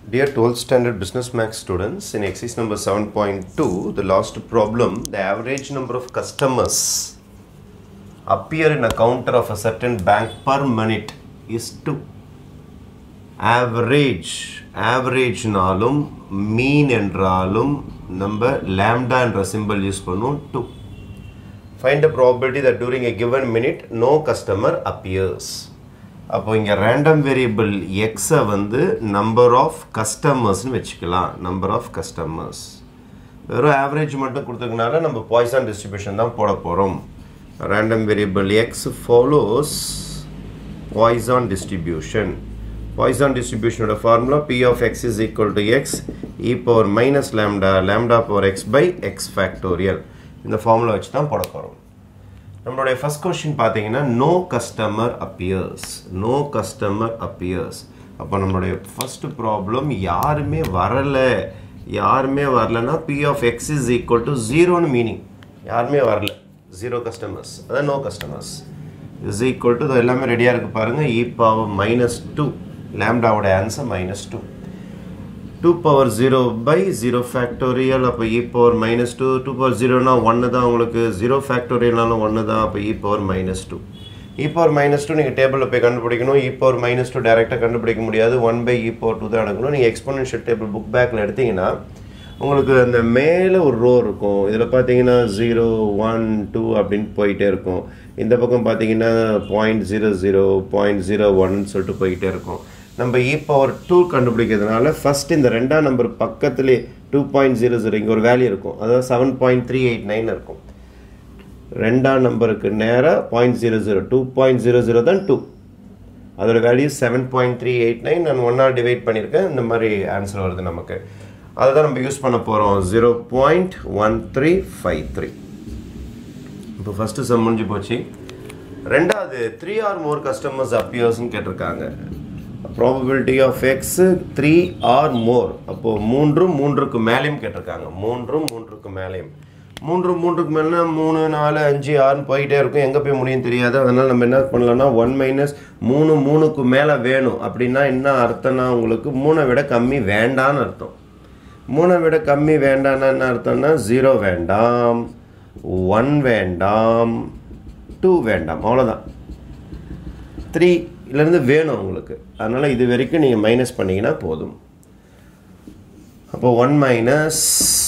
Dear 12th standard business max students, in exercise number 7.2, the last problem, the average number of customers appear in a counter of a certain bank per minute is 2. Average, ஆவரேஜ்னாலும் மீன் என்றாலும் நம்ம lambda என்ற simple use பண்ணுவோம் 2. Find the probability that during a given minute no customer appears. அப்போ இங்கே random variable எக்ஸை வந்து number of கஸ்டமர்ஸ்னு வச்சுக்கலாம் நம்பர் ஆஃப் கஸ்டமர்ஸ் வெறும் ஆவரேஜ் மட்டும் கொடுத்ததுனால நம்ம பாய்சான் டிஸ்ட்ரிபியூஷன் தான் போட போகிறோம் random variable X follows Poisson distribution Poisson டிஸ்ட்ரிபியூஷனோட formula P of X is equal to X E power minus lambda lambda power X by X factorial இந்த formula வச்சு தான் போட போகிறோம் நம்மளுடைய ஃபஸ்ட் கொஷின் பார்த்தீங்கன்னா no customer appears no customer appears அப்போ நம்மளுடைய ஃபர்ஸ்ட் ப்ராப்ளம் யாருமே வரலை யாருமே வரலன்னா P of X is equal to ஜீரோன்னு மீனிங் யாருமே வரல ஜீரோ கஸ்டமர்ஸ் அதான் no customers is equal to எல்லாமே ரெடியாக இருக்குது பாருங்கள் இ பவர் மைனஸ் டூ லேம்டாவோட answer minus two two power zero by zero factorial அப்போ E power minus two two power ஜீரோனா ஒன்று தான் உங்களுக்கு ஜீரோ ஃபேக்டோரியல்னாலும் ஒன்று தான் அப்போ E power minus two E power minus two நீங்கள் டேபிளில் போய் கண்டுபிடிக்கணும் இ பவர் மைனஸ் டூ டேரெக்டாக கண்டுபிடிக்க முடியாது one by E power two தான் எடுக்கணும் நீங்கள் எக்ஸ்போனன்ஷியல் டேபிள் புக் பேக்கில் எடுத்தீங்கன்னா உங்களுக்கு அந்த மேலே ஒரு ரோ இருக்கும் இதில் பார்த்தீங்கன்னா ஜீரோ ஒன் டூ அப்படின்னு போயிட்டே இருக்கும் இந்த பக்கம் பார்த்தீங்கன்னா point zero zero point zero one சொல்லிட்டு போயிட்டே இருக்கும் நம்ம இ பவர் டூ கண்டுபிடிக்கிறதுனால ஃபஸ்ட் இந்த ரெண்டாம் நம்பர் பக்கத்துலேயே டூ பாயிண்ட் ஜீரோ ஜீரோ இங்கே ஒரு வேல்யூ இருக்கும் அதாவது seven point three eight nine இருக்கும் ரெண்டாம் நம்பருக்கு நேராக point zero zero two point zero zero தான் டூ அதோட value seven point three eight nine நான் ஒன்னாக டிவைட் பண்ணியிருக்கேன் இந்த மாதிரி ஆன்சர் வருது நமக்கு அதை தான் நம்ம யூஸ் பண்ண போகிறோம் zero point one three five three இப்போ ஃபஸ்ட்டு சம் முடிஞ்சு போச்சு ரெண்டாவது த்ரீ ஆர் மோர் கஸ்டமர்ஸ் அப்பியர்ஸ்னு கேட்டிருக்காங்க probability of X three or more அப்போது மூன்றும் மூன்றுக்கு மேலேயும் கேட்டிருக்காங்க மூன்றும் மூன்றுக்கு மேலேயும் மூன்று மூன்றுக்கு மேலே மூணு நாலு அஞ்சு ஆறுன்னு போயிட்டே இருக்கும் எங்கே போய் முடியும் தெரியாது அதனால் நம்ம என்ன பண்ணலாம்னா ஒன் மைனஸ் மூணு மூணுக்கு மேலே வேணும் அப்படின்னா என்ன அர்த்தம்னா உங்களுக்கு மூணை விட கம்மி வேண்டான்னு அர்த்தம் மூணை விட கம்மி வேண்டாம்னா என்ன அர்த்தம்னா ஜீரோ வேண்டாம் ஒன் வேண்டாம் டூ வேண்டாம் அவ்வளோதான் த்ரீ இருந்து வேணும் உங்களுக்கு அதனால் இது வரைக்கும் நீங்கள் மைனஸ் பண்ணிங்கன்னா போதும் அப்போ one minus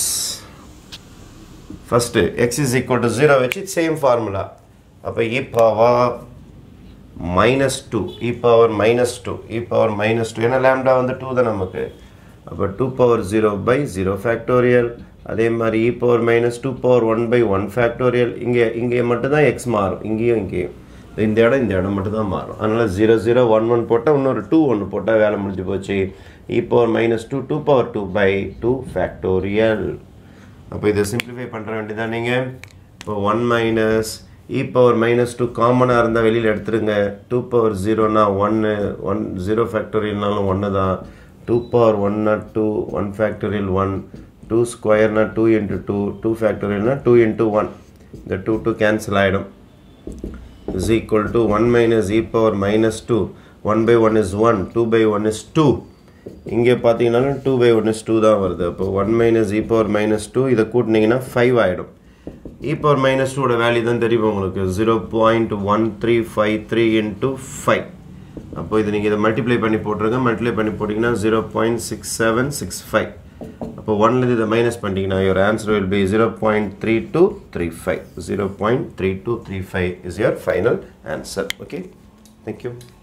first X is equal to zero வச்சு சேம் ஃபார்முலா அப்போ E power minus two E power minus two E power minus two ஏன்னா லேம்டா வந்து டூ தான் நமக்கு அப்போ two power zero by zero factorial அதே மாதிரி E power minus two power one by one factorial இங்கே இங்கே மட்டும்தான் எக்ஸ் மாறும் இங்கேயும் இங்கேயும் இந்த இடம் இந்த இடம் மட்டும் தான் மாறும் அதனால் ஜீரோ ஜீரோ ஒன் ஒன் போட்டால் இன்னொரு டூ ஒன்று போட்டால் வேலை முடிஞ்சு போச்சு E power minus two two power two by two factorial அப்போ இதை சிம்பிளிஃபை பண்ணுற வேண்டியதான் நீங்கள் இப்போ one minus E power minus two காமனாக இருந்தால் வெளியில் எடுத்துருங்க டூ பவர் ஜீரோனா ஒன்று ஒன் ஜீரோ ஃபேக்டோரியல்னாலும் ஒன்று தான் டூ பவர் ஒன்னா two one factorial one two ஸ்கொயர்னா டூ இன்ட்டு டூ டூ ஃபேக்டோரியல்னா டூ இன்ட்டு ஒன் இந்த டூ டூ கேன்சல் ஆகிடும் is equal to 1 minus e power minus 2 1 by 1 is 1 2 by 1 is 2 இங்கே பார்த்தீங்கன்னாலும் two by one is two தான் வருது அப்போ one minus E power minus two இதை கூட்டினீங்கன்னா ஃபைவ் ஆகிடும் இ பவர் மைனஸ் டூவோட வேல்யூ தான் தெரியும் உங்களுக்கு zero point one three five three into five அப்போ இது நீங்கள் இதை மல்டிப்ளை பண்ணி போட்டுருங்க மல்டிப்ளை பண்ணி போட்டிங்கன்னா zero point six seven six five அப்போ ஒன்லேருந்து இதை மைனஸ் பண்ணிட்டீங்கன்னா your answer will be zero point three two three five zero point three two three five is your final answer okay thank you